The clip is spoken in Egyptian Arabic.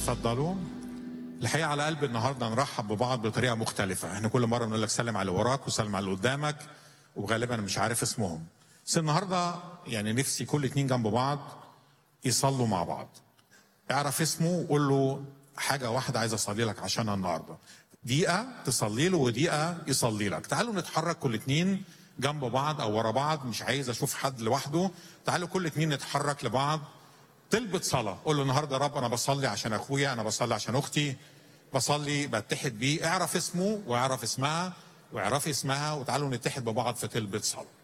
اتفضلوا الحقيقه على قلب النهارده نرحب ببعض بطريقه مختلفه احنا كل مره بنقول لك سلم على اللي وراك وسلم على اللي قدامك وغالبا مش عارف اسمهم بس النهارده يعني نفسي كل اتنين جنب بعض يصلوا مع بعض اعرف اسمه وقول له حاجه واحده عايز اصلي لك عشانها النهارده دقيقه تصلي له ودقيقه يصلي لك تعالوا نتحرك كل اتنين جنب بعض او ورا بعض مش عايز اشوف حد لوحده تعالوا كل اتنين نتحرك لبعض طلبة صلاة قول له النهارده يا رب أنا بصلي عشان أخويا أنا بصلي عشان أختي بصلي بتحد بيه اعرف اسمه واعرف اسمها واعرفي اسمها وتعالوا نتحد ببعض في طلبة صلاة